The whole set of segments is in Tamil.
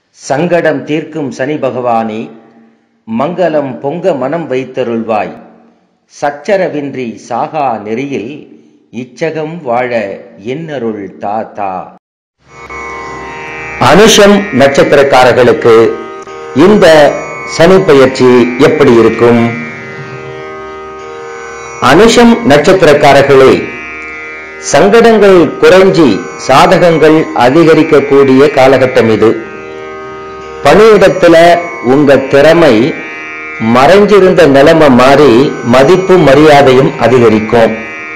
சங்கடம் தீர்க்கும் சனி பகவானே மங்களம் பொங்க மனம் வைத்தருள்வாய் சச்சரவின்றி சாகா நெறியில் இச்சகம் வாழ என்னருள் தாத்தா அனுஷம் நட்சத்திரக்காரர்களுக்கு இந்த சனி பெயர்ச்சி எப்படி இருக்கும் அனுஷம் நட்சத்திரக்காரர்களே சங்கடங்கள் குறைஞ்சி சாதகங்கள் அதிகரிக்கக்கூடிய காலகட்டம் இது பணியிடத்துல உங்க திறமை மறைஞ்சிருந்த நிலைமை மாறி மதிப்பு மரியாதையும் அதிகரிக்கும்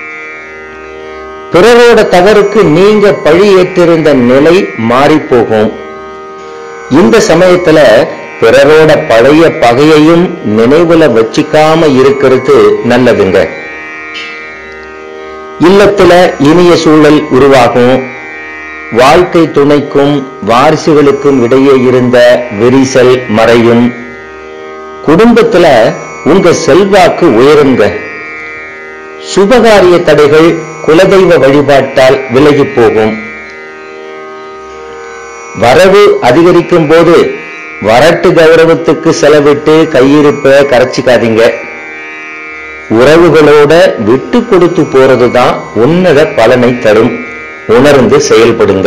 பிறரோட தவறுக்கு நீங்க பழி ஏற்றிருந்த நிலை மாறி போகும் இந்த சமயத்துல பிறரோட பழைய பகையையும் நினைவுல வச்சுக்காம இருக்கிறது நல்லதுங்க இல்லத்துல இனிய சூழல் உருவாகும் வாழ்க்கை துணைக்கும் வாரிசுகளுக்கும் இடையே இருந்த விரிசல் மறையும் குடும்பத்துல உங்க செல்வாக்கு உயருங்க சுபகாரிய தடைகள் குலதெய்வ வழிபாட்டால் விலகி போகும் வரவு அதிகரிக்கும் போது வரட்டு கௌரவத்துக்கு செலவிட்டு கையிருப்ப கரைச்சிக்காதீங்க உறவுகளோட விட்டு கொடுத்து போறதுதான் உன்னத பலனை தரும் உணர்ந்து செயல்படுங்க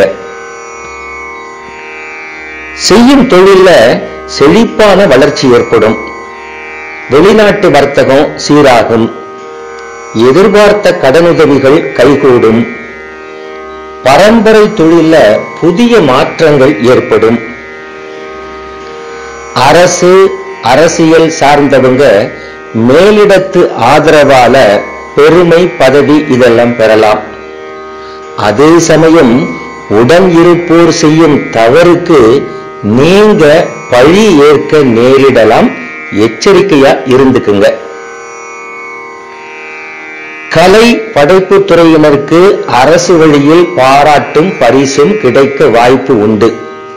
செய்யும் தொழில செழிப்பான வளர்ச்சி ஏற்படும் வெளிநாட்டு வர்த்தகம் சீராகும் எதிர்பார்த்த கடனுதவிகள் கைகூடும் பரம்பரை தொழில புதிய மாற்றங்கள் ஏற்படும் அரசு அரசியல் சார்ந்தவங்க மேலிடத்து ஆதரவால பெருமை பதவி இதெல்லாம் பெறலாம் அதே சமயம் உடன் இருப்போர் செய்யும் தவறுக்கு நீங்க பழி ஏற்க நேரிடலாம் எச்சரிக்கையா இருந்துக்குங்க கலை படைப்பு துறையினருக்கு அரசு வழியில் பாராட்டும் பரிசும் கிடைக்க வாய்ப்பு உண்டு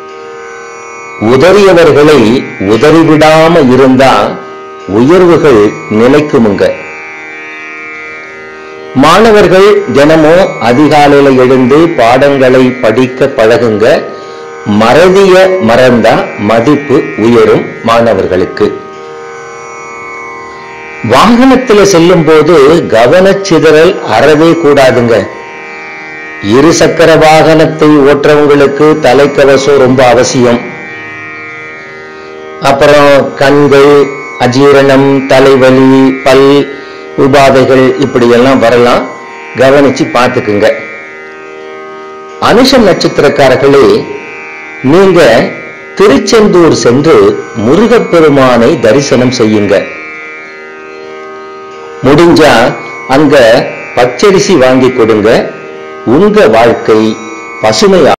உதறியவர்களை உதறிவிடாம இருந்தா உயர்வுகள் நிலைக்குமுங்க மாணவர்கள் தினமும் அதிகாலையில எழுந்து பாடங்களை படிக்க பழகுங்க மறதிய மறந்தா மதிப்பு உயரும் மாணவர்களுக்கு வாகனத்துல செல்லும் போது கவனச்சிதறல் அறவே கூடாதுங்க இருசக்கர வாகனத்தை ஓட்டுறவங்களுக்கு தலைக்கவசம் ரொம்ப அவசியம் அப்புறம் கண்கள் அஜீரணம் தலைவலி பல் உபாதைகள் இப்படி எல்லாம் வரலாம் கவனிச்சு பார்த்துக்குங்க அனுஷம் நட்சத்திரக்காரர்களே நீங்க திருச்செந்தூர் சென்று முருகப்பெருமானை தரிசனம் செய்யுங்க முடிஞ்சா அங்க பச்சரிசி வாங்கி கொடுங்க உங்க வாழ்க்கை பசுமையா